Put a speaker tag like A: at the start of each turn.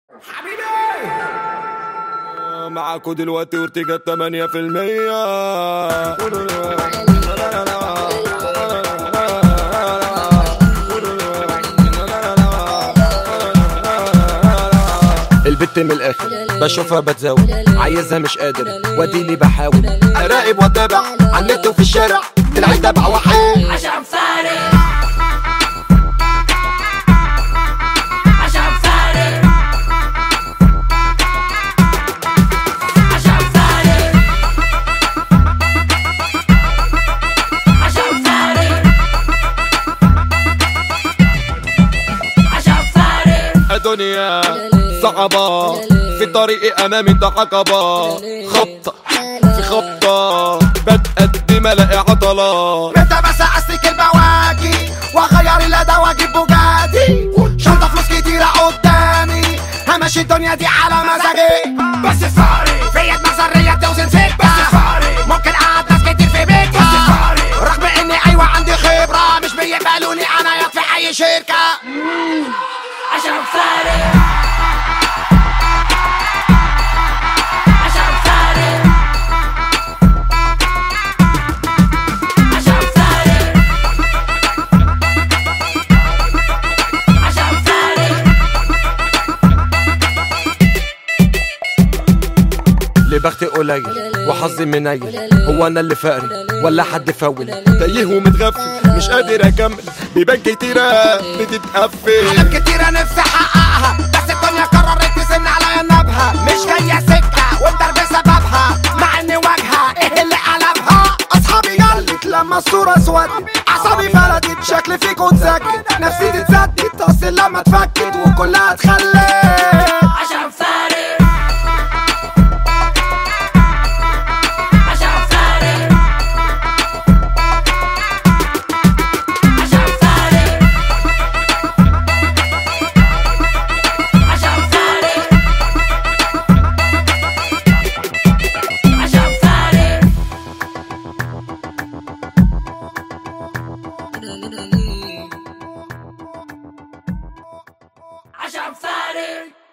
A: معاكوا دلوقتي اورتيجا 8% البت من الاخر بشوفها بتزاول عايزها مش قادر واديني بحاول اراقب واتابع على النت وفي الشارع طلعت تبع وحيد
B: عشان فارق عشان فارق عشان فارق عشان فارق عشان فارق
A: دنيا صعبة في طريقي امامي ده عقبة خبطة في خبطة بتقدم الاقي عضلات
C: متى بس اسلك البواجي واغير الاداء واجيب بوجاتي شنطه فلوس كتيره قدامي همشي الدنيا دي على مزاجي بس فارق فيا دماغ ذريه توزن سكه بس فارق ممكن اقعد ناس كتير في بيتها بس فارق رغم اني ايوه عندي خبره مش بيقبلوني انا يا في اي شركه
B: عشان فارق عشان فارق عشان فارق عشان فارق
A: ليه بختي قليل وحظي منيل هو انا اللي فقري ولا حد فاول تايه ومتغفل مش قادر اكمل بيبان كتيرة بتتقفل
C: احلام كتيرة نفسي احققها بس الدنيا قررت تسن عليا نبها مش جاية سكة والدرب سببها مع اني واجهة ايه اللي قلبها اصحابي قلت لما الصورة اسودت اعصابي فلتت شكلي فيكوا اتسكت نفسي تتسدد تصل لما اتفكت وكلها اتخلت
B: عشان فارق عشان فارق عشان فارق عشان فارق عشان فارق عشان فارق